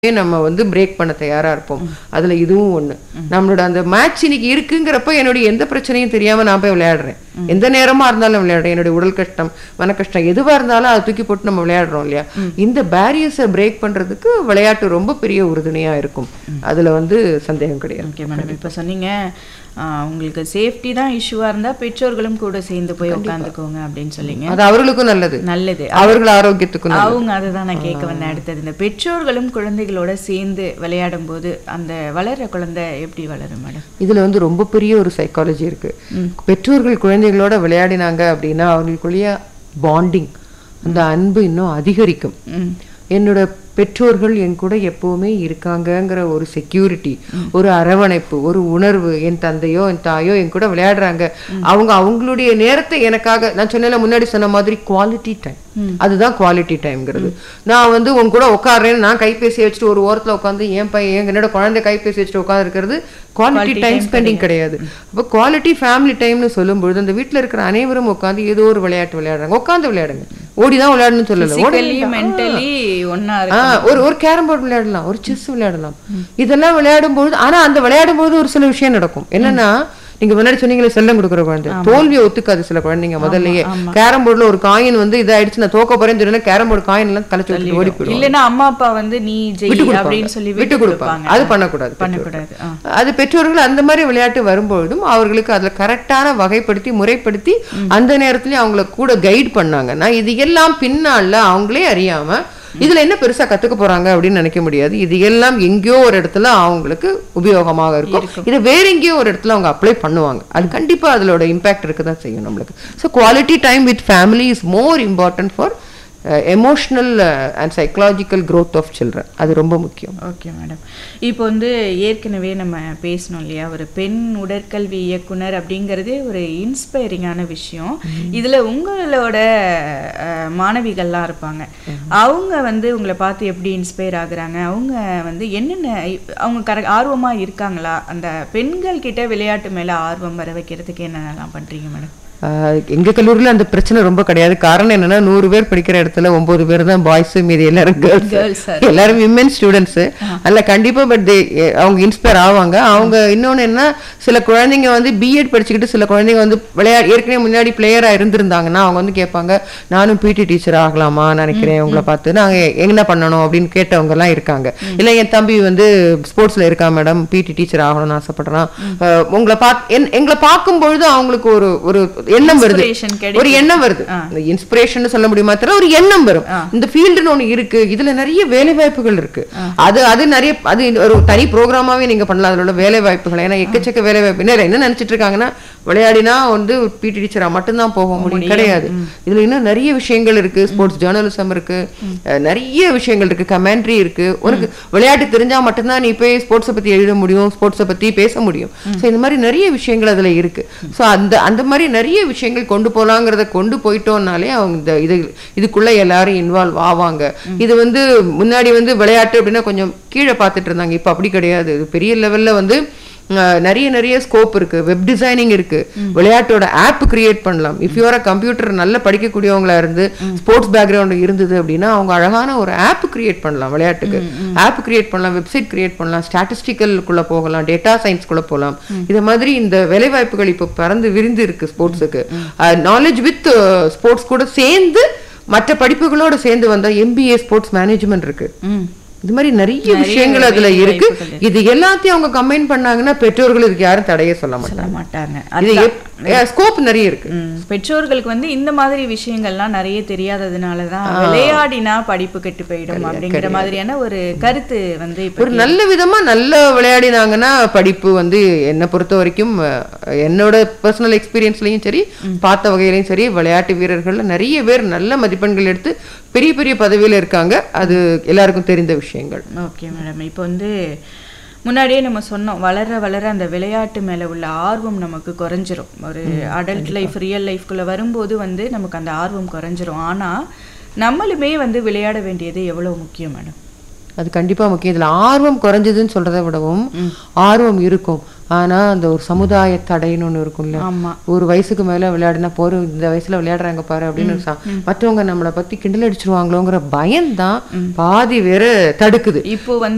நம்ம வந்து பிரேக் பண்ண தயாரா இருப்போம் அதுல இதுவும் ஒண்ணு நம்மளோட அந்த மேட்ச் இன்னைக்கு இருக்குங்கிறப்ப என்னுடைய எந்த பிரச்சனையும் தெரியாம நான் போய் விளையாடுறேன் எந்த நேரமா இருந்தாலும் விளையாடுறேன் என்னுடைய உடல் கஷ்டம் மன கஷ்டம் எதுவா இருந்தாலும் அதை தூக்கி போட்டு நம்ம விளையாடுறோம் இல்லையா இந்த பேரியர்ஸை பிரேக் பண்றதுக்கு விளையாட்டு ரொம்ப பெரிய உறுதுணையா இருக்கும் அதுல வந்து சந்தேகம் கிடையாது ஓகே மேடம் இப்போ சொன்னீங்க ஆ, உங்களுக்கு சேஃப்டி தான் இஷ்யூவா இருந்தா பெற்றோர்களும் கூட சேர்ந்து போய் உட்காந்துக்கோங்க அப்படின்னு சொல்லிங்க அது அவர்களுக்கும் நல்லது நல்லது அவர்கள் ஆரோக்கியத்துக்கும் நல்லது. அவங்க அதை தான் நான் கேட்க வந்தேன் அடுத்தது இந்த பெற்றோர்களும் குழந்தைகளோட சேர்ந்து விளையாடும் போது அந்த வளர்ற குழந்தை எப்படி வளரும் மேடம் இதுல வந்து ரொம்ப பெரிய ஒரு சைக்காலஜி இருக்கு பெற்றோர்கள் குழந்தைகளோட விளையாடினாங்க அப்படின்னா அவங்களுக்குள்ளேயே பாண்டிங் அந்த அன்பு இன்னும் அதிகரிக்கும் ம் என்னோட பெற்றோர்கள் என் கூட எப்பவுமே இருக்காங்கங்கிற ஒரு செக்யூரிட்டி ஒரு அரவணைப்பு ஒரு உணர்வு என் தந்தையோ என் தாயோ என் கூட விளையாடுறாங்க அவங்க அவங்களுடைய நேரத்தை எனக்காக நான் சொன்னேன்ல முன்னாடி சொன்ன மாதிரி குவாலிட்டி டைம் அதுதான் குவாலிட்டி டைம்ங்கிறது நான் வந்து உன் கூட உட்காடுறேன் நான் கைபேசி வச்சுட்டு ஒரு ஓரத்துல உட்காந்து என் பையன் என் என்னோட குழந்தை கைபேசி வச்சுட்டு உட்காந்து இருக்கிறது குவாலிட்டி டைம் ஸ்பெண்டிங் கிடையாது அப்போ குவாலிட்டி ஃபேமிலி டைம்னு சொல்லும்பொழுது அந்த வீட்ல இருக்கிற அனைவரும் உட்காந்து ஏதோ ஒரு விளையாட்டு விளையாடுறாங்க உட்காந்து விளையாடுங்க ஓடிதான் விளையாடணும்னு சொல்லல ஓட பிசிக்கலி மென்டலி ஒன்னா ஆ, இருக்கு ஒரு ஒரு கேரம் போர்டு விளையாடலாம் ஒரு செஸ் விளையாடலாம் இதெல்லாம் விளையாடும்போது ஆனா அந்த விளையாடும்போது ஒரு சில விஷயம் நடக்கும் என்னன்னா நீங்க முன்னாடி சொன்னீங்களே செல்லம் கொடுக்குற குழந்தை தோல்வியை ஒத்துக்காது சில குழந்தைங்க முதல்லயே கேரம் போர்டுல ஒரு காயின் வந்து இதாயிடுச்சு நான் தோக்க போறேன்னு சொல்லி கேரம் போர்டு காயின் எல்லாம் கலைச்சு விட்டுட்டு ஓடி போயிடும் இல்லைன்னா அம்மா அப்பா வந்து நீ ஜெய் விட்டு கொடுப்பாங்க. அப்படின்னு சொல்லி விட்டு கொடுப்பாங்க அது பண்ணக்கூடாது பண்ணக்கூடாது ஆ. அது பெற்றோர்கள் அந்த மாதிரி விளையாட்டு வரும்பொழுதும் அவர்களுக்கு அதுல கரெக்டான வகைப்படுத்தி முறைப்படுத்தி அந்த நேரத்துலயும் அவங்கள கூட கைட் பண்ணாங்கன்னா இது எல்லாம் பின்னால அவங்களே அறியாம இதுல என்ன பெருசா கத்துக்க போறாங்க அப்படின்னு நினைக்க முடியாது இது எல்லாம் எங்கேயோ ஒரு இடத்துல அவங்களுக்கு உபயோகமாக இருக்கும் இதை வேற எங்கேயோ ஒரு இடத்துல அவங்க அப்ளை பண்ணுவாங்க அது கண்டிப்பா அதோட இம்பாக்ட் இருக்க தான் செய்யும் நம்மளுக்கு so quality time with family is more important for emotional and psychological growth of children அது ரொம்ப முக்கியம் ஓகே மேடம் இப்போ வந்து ஏற்கனவே நம்ம பேசணும் இல்லையா ஒரு பெண் உடற்கல்வி இயக்குனர் அப்படிங்கிறதே ஒரு இன்ஸ்பைரிங்கான விஷயம் இதுல உங்களோட அஹ், மாணவிகள்லாம் இருப்பாங்க அவங்க வந்து உங்களை பார்த்து எப்படி இன்ஸ்பயர் ஆகுறாங்க அவங்க வந்து என்னென்ன அவங்க கர ஆர்வமா இருக்காங்களா அந்த பெண்கள் கிட்ட விளையாட்டு மேல ஆர்வம் வர வைக்கிறதுக்கு என்னென்னலாம் பண்றீங்க மேடம் ஆஹ் எங்க கல்லூரியில அந்த பிரச்சனை ரொம்ப கிடையாது காரணம் என்னன்னா நூறு பேர் படிக்கிற இடத்துல ஒன்பது பேர் தான் பாய்ஸ் மீதி எல்லாரும் கேர்ள்ஸ் கேர்ள்ஸ் எல்லாரும் விமன் ஸ்டூடெண்ட்ஸ் அதுல கண்டிப்பா பட் அவங்க இன்ஸ்பயர் ஆவாங்க அவங்க இன்னொன்னு என்ன சில குழந்தைங்க வந்து பிஎட் படிச்சுக்கிட்டு சில குழந்தைங்க வந்து விளையாட ஏற்கனவே முன்னாடி பிளேயரா இருந்திருந்தாங்கன்னா அவங்க வந்து கேட்பாங்க நானும் பிடி டீச்சர் ஆகலாமா நினைக்கிறேன் உங்களை பார்த்து நாங்க என்ன பண்ணணும் அப்படின்னு கேட்டவங்க எல்லாம் இருக்காங்க இல்ல என் தம்பி வந்து ஸ்போர்ட்ஸ்ல இருக்கா மேடம் பிடி டீச்சர் ஆகணும்னு ஆசைப்படுறான் ஆஹ் உங்களை பார்த்து என்- எங்களை பார்க்கும் பொழுது அவங்களுக்கு ஒரு ஒரு எண்ணம் வருது Inspiration கிடைக்குது. ஒரு எண்ணம் வருது இந்த இன்ஸ்பிரேஷன் சொல்ல முடியுமா தெரியல ஒரு எண்ணம் வரும் இந்த ஃபீல்டுன்னு ஒண்ணு இருக்கு இதுல நிறைய வேலை வாய்ப்புகள் இருக்கு அது அது நிறைய அது ஒரு தனி ப்ரோக்ராமாவே நீங்க பண்ணலாம் அதுல உள்ள வேலை வாய்ப்புகள் ஏன்னா எக்கச்சக்க வேலை வாய்ப்பு என்ன என்ன நினைச்சிட்டு இருக்காங்கன்னா விளையாடினா வந்து பிடி டீச்சரா மட்டும்தான் போக முடியும் கிடையாது இதுல இன்னும் நிறைய விஷயங்கள் இருக்கு ஸ்போர்ட்ஸ் ஜேர்னலிசம் இருக்கு அஹ் நிறைய விஷயங்கள் இருக்கு கமெண்ட்ரி இருக்கு உனக்கு விளையாட்டு தெரிஞ்சா மட்டும்தான் நீ போய் ஸ்போர்ட்ஸை பத்தி எழுத முடியும் ஸ்போர்ட்ஸை பத்தி பேச முடியும் ஸோ இந்த மாதிரி நிறைய விஷயங்கள் அதுல இருக்கு ஸோ அந்த அந்த மாதிரி நிறைய விஷயங்கள் கொண்டு போலாங்கிறத கொண்டு போயிட்டோம்னாலே அவங்க இந்த இது இதுக்குள்ள எல்லாரும் இன்வால்வ் ஆவாங்க இது வந்து முன்னாடி வந்து விளையாட்டு அப்படின்னா கொஞ்சம் கீழே பார்த்துட்டு இருந்தாங்க இப்போ அப்படி கிடையாது இது பெரிய லெவல்ல வந்து அஹ், நிறைய நிறைய ஸ்கோப் இருக்கு வெப் டிசைனிங் இருக்கு விளையாட்டோட ஆப் கிரியேட் பண்ணலாம் இஃப் யூஆர் கம்ப்யூட்டர் நல்ல படிக்கக்கூடியவங்களா இருந்து ஸ்போர்ட்ஸ் பேக்ரவுண்ட் இருந்தது அப்படின்னா அவங்க அழகான ஒரு ஆப் கிரியேட் பண்ணலாம் விளையாட்டுக்கு ஆப் கிரியேட் பண்ணலாம் வெப்சைட் கிரியேட் பண்ணலாம் ஸ்டாட்டிஸ்டிக்கலுக்குள்ள போகலாம் டேட்டா சயின்ஸ்குள்ள போகலாம் இது மாதிரி இந்த வேலைவாய்ப்புகள் இப்போ பறந்து விரிந்து இருக்கு ஸ்போர்ட்ஸுக்கு நாலேஜ் வித் ஸ்போர்ட்ஸ் கூட சேர்ந்து மற்ற படிப்புகளோட சேர்ந்து வந்தா எம்பிஏ ஸ்போர்ட்ஸ் மேனேஜ்மெண்ட் இருக்கு ம் இது மாதிரி நிறைய விஷயங்கள் அதுல வேலை இருக்கு வாய்ப்புகள் இது எல்லாத்தையும் அவங்க கம்பைன் பண்ணாங்கன்னா பெற்றோர்கள் இதுக்கு யாரும் தடையே சொல்ல மாட்டாங்க சொல்ல மாட்டாங்க இது ஸ்கோப் நிறைய இருக்கு ம், பெற்றோர்களுக்கு வந்து இந்த மாதிரி விஷயங்கள்லாம் நிறைய தெரியாததுனால தான் விளையாடினா படிப்பு கெட்டு போயிடும் அப்படிங்கிற மாதிரியான ஒரு கருத்து வந்து இப்ப ஒரு நல்ல விதமா நல்ல விளையாடினாங்கன்னா படிப்பு வந்து என்னை பொறுத்த வரைக்கும் அஹ், என்னோட பர்சனல் எக்ஸ்பீரியன்ஸ்லயும் சரி பார்த்த வகையிலையும் சரி விளையாட்டு வீரர்கள்ல நிறைய பேர் நல்ல மதிப்பெண்கள் எடுத்து பெரிய பெரிய பதவியில இருக்காங்க அது எல்லாருக்கும் தெரிந்த விஷயங்கள் ஓகே மேடம் இப்போ வந்து முன்னாடியே நம்ம சொன்னோம் வளர வளர அந்த விளையாட்டு மேல உள்ள ஆர்வம் நமக்கு குறைஞ்சிரும் ஒரு அடல்ட் லைஃப் ரியல் லைஃப்குள்ள வரும்போது வந்து நமக்கு அந்த ஆர்வம் குறைஞ்சிரும் ஆனா நம்மளுமே வந்து விளையாட வேண்டியது எவ்வளவு முக்கியம் மேடம் அது கண்டிப்பா முக்கியம் இதுல ஆர்வம் குறைஞ்சதுன்னு சொல்றதை விடவும் ஆர்வம் இருக்கும் ஆனா அந்த ஒரு சமுதாய தடைன்னு ஒண்ணு இருக்கும்ல ஆமா ஒரு வயசுக்கு மேல விளையாடினா போற இந்த வயசுல விளையாடுறாங்க பாரு அப்படின்னு ஒரு சா- மற்றவங்க நம்மளை பத்தி கிண்டல் அடிச்சிருவாங்களோங்கிற பயம்தான் பாதி வேற தடுக்குது இப்போ வந்து